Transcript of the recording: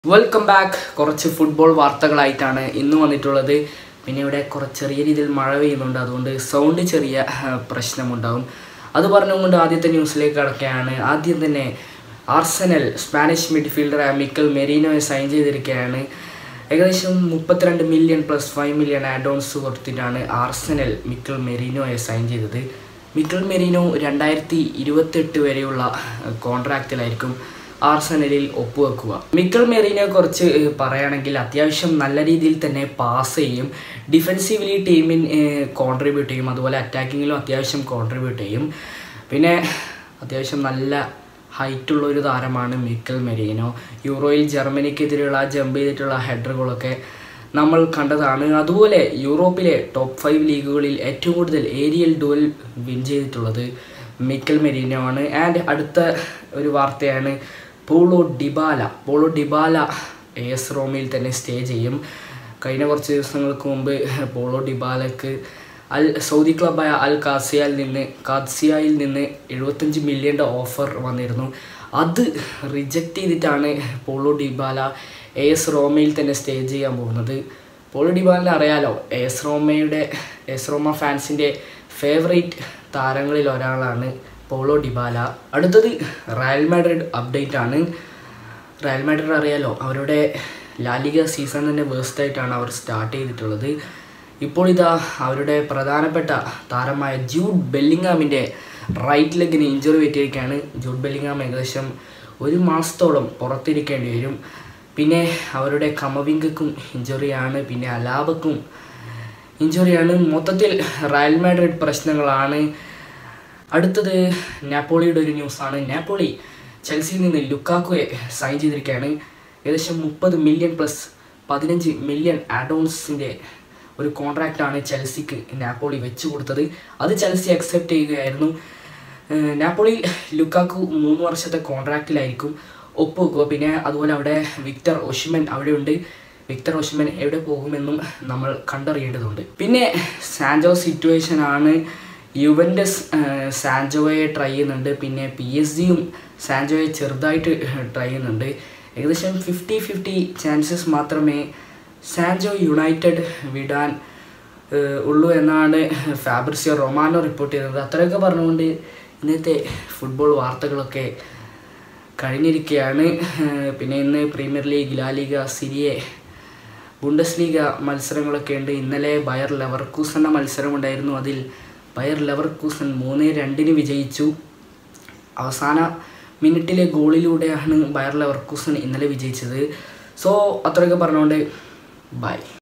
welcome back കുറച്ച് football വാർത്തകളായിട്ടാണ് ഇന്ന് വന്നിട്ടുള്ളത് പിന്നെ ഇവിടെ കുറച്ച് ചെറിയ രീതിയിൽ മഴ പെയ്യുന്നുണ്ട് അതുകൊണ്ട് സൗണ്ട് ചെറിയ ആ, പ്രശ്നമുണ്ടാവും അത് പറഞ്ഞുകൊണ്ട് ആദ്യത്തെ ന്യൂസിലേക്ക് കടക്കുകയാണ് ആദ്യം തന്നെ ആർസനൽ സ്പാനിഷ് മിഡ്ഫീൽഡറായ മിക്കൽ മെറീനോയെ സൈൻ ചെയ്തിരിക്കുകയാണ് ഏകദേശം മുപ്പത്തിരണ്ട് million plus five million addons കൊടുത്തിട്ടാണ് ആർസനൽ മിക്കൽ മെറീനോയെ സൈൻ ചെയ്തത് മിക്കൽ മെറീനോ രണ്ടായിരത്തി ഇരുപത്തെട്ട് വരെയുള്ള കോൺട്രാക്റ്റിലായിരിക്കും ആർസനലിൽ ഒപ്പുവെക്കുക മിക്കൽ മെറീനെ കുറിച്ച് ഏഹ്, പറയുകയാണെങ്കിൽ അത്യാവശ്യം നല്ല രീതിയിൽ തന്നെ പാസ് ചെയ്യും ഡിഫെൻസീവ്ലി ടീമിന് കോൺട്രിബ്യൂട്ട് ചെയ്യും അതുപോലെ അറ്റാക്കിങ്ങിലും അത്യാവശ്യം കോൺട്രിബ്യൂട്ട് ചെയ്യും പിന്നെ അത്യാവശ്യം നല്ല ഹൈറ്റുള്ള ഒരു താരമാണ് മിക്കൽ മെറീനോ യൂറോയിൽ ജർമ്മനിക്കെതിരെയുള്ള ജമ്പ് ചെയ്തിട്ടുള്ള ഹെഡറുകളൊക്കെ നമ്മൾ കണ്ടതാണ് അതുപോലെ യൂറോപ്പിലെ ടോപ്പ് ഫൈവ് ലീഗുകളിൽ ഏറ്റവും കൂടുതൽ ഏരിയൽ ഡുവൽ വിൻ ചെയ്തിട്ടുള്ളത് മിക്കൽ മെരീനോ ആണ് ആൻഡ് അടുത്ത ഒരു വാർത്തയാണ് Paulo Dybala Paulo Dybala A S റോമിൽ തന്നെ സ്റ്റേ ചെയ്യും കഴിഞ്ഞ കുറച്ച് ദിവസങ്ങൾക്ക് മുമ്പ് പോളോ ഡിബാലക്ക് അൽ സൗദി ക്ലബായ അൽ കാസിയയിൽ നിന്ന് കാസിയയിൽ നിന്ന് എഴുപത്തഞ്ച് മില്യൻ്റെ ഓഫർ വന്നിരുന്നു അത് റിജക്റ്റ് ചെയ്തിട്ടാണ് പോളോ ഡിബാല എ എസ് റോമയിൽ തന്നെ സ്റ്റേ ചെയ്യാൻ പോകുന്നത് പോളോ ഡിബാലിനെ അറിയാലോ എ എസ് റോമയുടെ എ എസ് റോമ ഫാൻസിൻ്റെ ഫേവറേറ്റ് താരങ്ങളിൽ ഒരാളാണ് പോളോ ഡിബാല അടുത്തത് റയൽ മാഡ്രിഡ് അപ്ഡേറ്റ് ആണ് റയൽ മാഡ്രിഡ് അറിയാലോ അവരുടെ ലാലിക സീസൺ തന്നെ വേസ്റ്റ് ആയിട്ടാണ് അവർ സ്റ്റാർട്ട് ചെയ്തിട്ടുള്ളത് ഇപ്പോൾ ഇതാ അവരുടെ പ്രധാനപ്പെട്ട താരമായ ജൂഡ് ബെല്ലിങ്ങാമിൻ്റെ റൈറ്റ് ലെഗിന് ഇഞ്ചുറി പറ്റിയിരിക്കുകയാണ് ജൂഡ് ബെല്ലിങ്ങാം ഏകദേശം ഒരു മാസത്തോളം പുറത്തിരിക്കേണ്ടി വരും പിന്നെ അവരുടെ കമവിങ്കക്കും ഇഞ്ചുറിയാണ് പിന്നെ അലാബക്കും ഇഞ്ചുറിയാണ് മൊത്തത്തിൽ റയൽ മാഡ്രിഡ് പ്രശ്നങ്ങളാണ് അടുത്തത് നാപ്പോളിയുടെ ഒരു ന്യൂസാണ് നാപ്പോളി ചെൽസിയിൽ നിന്ന് ലുക്കാക്കുയെ സൈൻ ചെയ്തിരിക്കുകയാണ് ഏകദേശം മുപ്പത് മില്യൺ പ്ലസ് പതിനഞ്ച് മില്യൺ ആഡോൺസിൻ്റെ ഒരു കോൺട്രാക്റ്റാണ് ചെൽസിക്ക് നാപ്പോളി വെച്ചു കൊടുത്തത് അത് ചെൽസി അക്സെപ്റ്റ് ചെയ്യുകയായിരുന്നു ഏഹ് നാപ്പോളി ലുക്കാക്കു മൂന്ന് വർഷത്തെ കോൺട്രാക്റ്റിലായിരിക്കും ഒപ്പുവെക്കുക പിന്നെ അതുപോലെ അവിടെ വിക്ടർ ഒഷിമൻ അവിടെയുണ്ട് വിക്ടർ ഒഷിമൻ എവിടെ പോകുമെന്നും നമ്മൾ കണ്ടറിയേണ്ടതുണ്ട് പിന്നെ സാൻജോ സിറ്റുവേഷൻ ആണ് യുവൻഡസ് സാൻജോയെ ട്രൈ ചെയ്യുന്നുണ്ട് പിന്നെ പി എസ് ജിയും സാൻജോയെ ചെറുതായിട്ട് ട്രൈ ചെയ്യുന്നുണ്ട് ഏകദേശം ഫിഫ്റ്റി ഫിഫ്റ്റി ചാൻസസ് മാത്രമേ സാൻജോ യുണൈറ്റഡ് വിടാൻ ഏഹ്, ഉള്ളൂ എന്നാണ് ഫാബ്രിസിയോ റൊമാനോ റിപ്പോർട്ട് ചെയ്തത് അത്രയൊക്കെ പറഞ്ഞുകൊണ്ട് ഇന്നത്തെ ഫുട്ബോൾ വാർത്തകളൊക്കെ കഴിഞ്ഞിരിക്കുകയാണ് ഏഹ്, പിന്നെ ഇന്ന് പ്രീമിയർ ലീഗ് ലാ ലീഗ സിരിയെ ബുണ്ടസ് ലീഗ മത്സരങ്ങളൊക്കെ ഉണ്ട് ഇന്നലെ ബയർ ലെവർക്കൂസന്റെ മത്സരമുണ്ടായിരുന്നു അതിൽ ബയർ ലെവർക്കൂസൻ മൂന്ന് രണ്ടിന് വിജയിച്ചു അവസാന മിനിറ്റിലെ ഗോളിലൂടെയാണ് ബയർ ലെവർക്കൂസൻ ഇന്നലെ വിജയിച്ചത് സോ അത്രയൊക്കെ പറഞ്ഞുകൊണ്ട് ബൈ